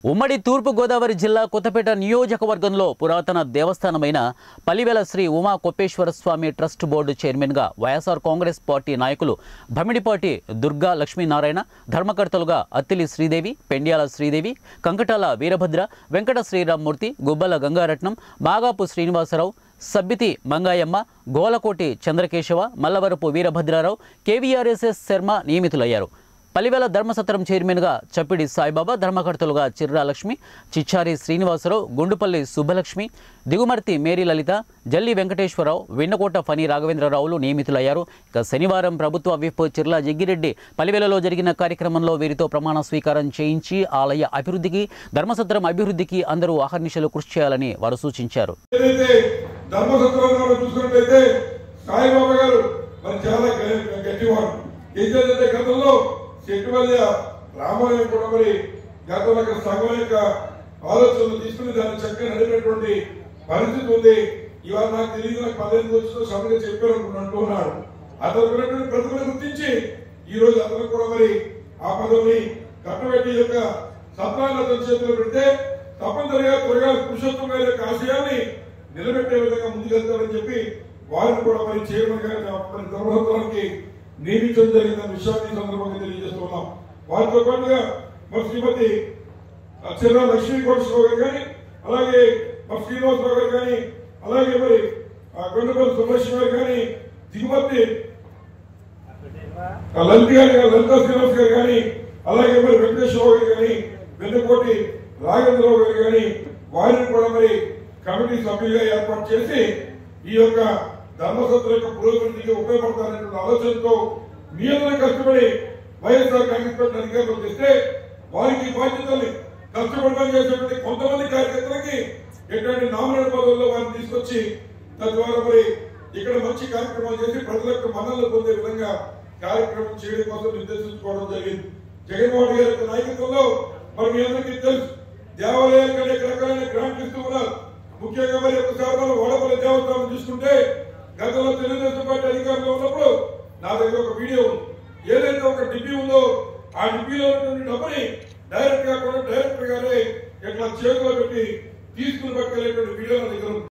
ఉమ్మడి తూర్పు గోదావరి జిల్లా కొత్తపేట నియోజకవర్గంలో పురాతన దేవస్థానమైన పలివెల శ్రీ ఉమా కొప్పేశ్వర స్వామి ట్రస్ట్ బోర్డు చైర్మన్గా వైఎస్ఆర్ కాంగ్రెస్ పార్టీ నాయకులు భమిడిపాటి దుర్గా లక్ష్మీనారాయణ ధర్మకర్తలుగా అత్తిలి శ్రీదేవి పెండ్యాల శ్రీదేవి కంకటాల వీరభద్ర వెంకట శ్రీరామ్మూర్తి గుబ్బల గంగారత్నం మాగాపు శ్రీనివాసరావు సబ్బితి మంగాయమ్మ గోలకోటి చంద్రకేశవ మల్లవరపు వీరభద్రారావు కేవీఆర్ఎస్ఎస్ శర్మ నియమితులయ్యారు పలివెల ధర్మసత్రం చైర్మన్గా చప్పిడి సాయిబాబా ధర్మకర్తలుగా చిర్రా లక్ష్మి చిచ్చారి శ్రీనివాసరావు గుండుపల్లి సుబ్బలక్ష్మి దిగుమర్తి మేరీ లలిత జల్లి వెంకటేశ్వరరావు వెన్నకోట ఫణి రాఘవేంద్రరావులు నియమితులయ్యారు ఇక శనివారం ప్రభుత్వ విప్ చిర్లా జగ్గిరెడ్డి పలివెలలో జరిగిన కార్యక్రమంలో వీరితో ప్రమాణ స్వీకారం చేయించి ఆలయ అభివృద్ధికి ధర్మసత్రం అభివృద్ధికి అందరూ అహర్నిశలు కృషి చేయాలని వారు సూచించారు ఏదైతే ధర్మసత్రాన్ని మనం చూసుకున్నట్లయితే సాయిబాబా గారు మరి చాలా గ- గట్టివాడు ఏంటంటే గతంలో చెట్టువల్లి రామాలయం కూడా మరి గతంలో అక్కడ సంఘం యొక్క ఆలోచనలు తీసుకుని దాన్ని చక్కగా నడిపినటువంటి పరిస్థితి ఉంది ఇవాళ నాకు తెలియదు నాకు పదిహేను వచ్చిన సభగా చెప్పారు అనుకుని అంటున్నాడు అతను ఉన్నటువంటి ప్రతిభను గుర్తించి ఈ రోజు అతను కూడా మరి ఆ పదవిని కట్టబెట్టి ఈ యొక్క సత్రాన్ని అతని చేతిలో పెడితే తప్పనిసరిగా త్వరగా పురుషోత్తం గారి యొక్క ఆశయాన్ని నిలబెట్టే విధంగా ముందుకెళ్తారని చెప్పి వారిని కూడా మరి చైర్మన్ గారిని మరి ధర్మసత్రానికి నియమించడం జరిగిన విషయాన్ని ఈ సందర్భంగా తెలియజేస్తున్నాం వారితో పాటుగా మరి శ్రీమతి చిన్న లక్ష్మీ కోటేశ్వరరావు గారు కానీ అలాగే మరి శ్రీనివాసరావు గారు కానీ అలాగే మరి గొండపల్లి సుబ్బలక్ష్మి గారు కానీ దిగుమతి ఆ లలిత గారు కానీ, లలితా శ్రీనివాస్ గారు కానీ అలాగే మరి వెంకటేశ్వరరావు గారు కానీ వెన్నకోటి రాఘవేంద్రరావు గారు కానీ వారిని కూడా మరి కమిటీ సభ్యులుగా ఏర్పాటు చేసి ఈ యొక్క ధర్మసత్ర యొక్క పురోగతికి ఉపయోగపడతారనే ఆలోచనతో మీ అందరూ కష్టపడి వైఎస్ఆర్ కాంగ్రెస్ పార్టీ అధికారులు తెస్తే వారికి బాధ్యతల్ని కష్టపడడం చేసేటువంటి కొంతమంది కార్యకర్తలకి ఎటువంటి నామినేట్ పదవుల్లో వారిని తీసుకొచ్చి తద్వారా మరి ఇక్కడ మంచి కార్యక్రమాలు చేసి ప్రజలకు మన్నలు పొందే విధంగా కార్యక్రమం చేయడం కోసం నిర్దేశించుకోవడం జరిగింది జగన్మోహన్ గారి యొక్క నాయకత్వంలో మరి మీ అందరికీ తెలుసు దేవాలయాలకు అనేక రకాలైన గ్రాంట్లు ఇస్తూ ఉన్నారు ముఖ్యంగా మరి ఒకసారి మనం ఓడపల్లి దేవస్థానం చూసుకుంటే గతంలో తెలుగుదేశం పార్టీ అధికారంలో ఉన్నప్పుడు నా దగ్గర ఒక వీడియో ఉంది ఏదైతే ఒక డిబ్బీ ఉందో ఆ డిబ్బీలో ఉన్నటువంటి డబ్బుని డైరెక్ట్ గా కూడా డైరెక్టర్ గారే ఇట్లా చేతిలో పెట్టి తీసుకుని పట్టుకెళ్ళేటువంటి వీడియో నా దగ్గర ఉంది